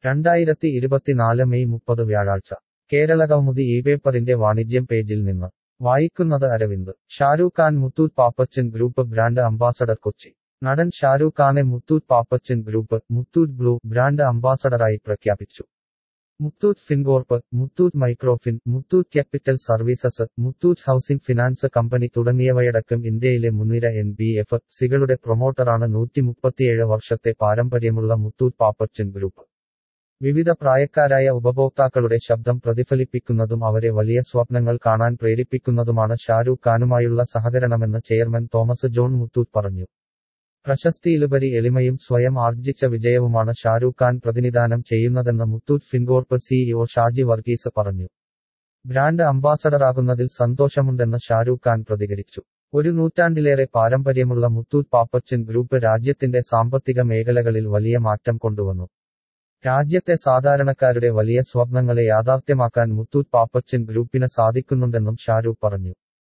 രണ്ടായിരത്തി ഇരുപത്തിനാല് മെയ് മുപ്പത് വ്യാഴാഴ്ച കേരളകൗമുദി ഈ പേപ്പറിന്റെ വാണിജ്യം പേജിൽ നിന്ന് വായിക്കുന്നത് Aravind Shahrukh Khan Muthoot Pappachan group brand ambassador Kochi നടൻ ഷാരൂഖ് ഖാനെ Muthoot Pappachan group Muthoot blue brand അംബാസഡറായി പ്രഖ്യാപിച്ചു Muthoot Fincorp Muthoot Microfin Muthoot capital services Muthoot housing finance company തുടങ്ങിയവയടക്കം ഇന്ത്യയിലെ മുൻനിര എൻ ബി എഫ് സികളുടെ പ്രൊമോട്ടറാണ് നൂറ്റി മുപ്പത്തിയേഴ് വർഷത്തെ പാരമ്പര്യമുള്ള മുത്തൂറ്റ് പാപ്പച്ചൻ ഗ്രൂപ്പ് വിവിധ പ്രായക്കാരായ ഉപഭോക്താക്കളുടെ ശബ്ദം പ്രതിഫലിപ്പിക്കുന്നതും അവരെ വലിയ സ്വപ്നങ്ങൾ കാണാൻ പ്രേരിപ്പിക്കുന്നതുമാണ് ഷാരൂഖ് ഖാനുമായുള്ള സഹകരണമെന്ന് ചെയർമാൻ തോമസ് ജോൺ മുത്തൂറ്റ് പറഞ്ഞു പ്രശസ്തിയിലുപരി എളിമയും സ്വയം ആർജിച്ച വിജയവുമാണ് ഷാരൂഖ് ഖാൻ പ്രതിനിധാനം ചെയ്യുന്നതെന്ന് മുത്തൂറ്റ് ഫിൻകോർപ്പ് സിഇഒ ഷാജി വർഗീസ് പറഞ്ഞു ബ്രാൻഡ് അംബാസഡറാകുന്നതിൽ സന്തോഷമുണ്ടെന്ന് ഷാരൂഖ് ഖാൻ പ്രതികരിച്ചു ഒരു നൂറ്റാണ്ടിലേറെ പാരമ്പര്യമുള്ള മുത്തൂറ്റ് പാപ്പച്ചൻ ഗ്രൂപ്പ് രാജ്യത്തിന്റെ സാമ്പത്തിക മേഖലകളിൽ വലിയ മാറ്റം കൊണ്ടുവന്നു രാജ്യത്തെ സാധാരണക്കാരുടെ വലിയ സ്വപ്നങ്ങളെ യാഥാർത്ഥ്യമാക്കാൻ മുത്തൂറ്റ് പാപ്പച്ചൻ ഗ്രൂപ്പിന് സാധിക്കുന്നുണ്ടെന്നും ഷാരൂഖ് പറഞ്ഞു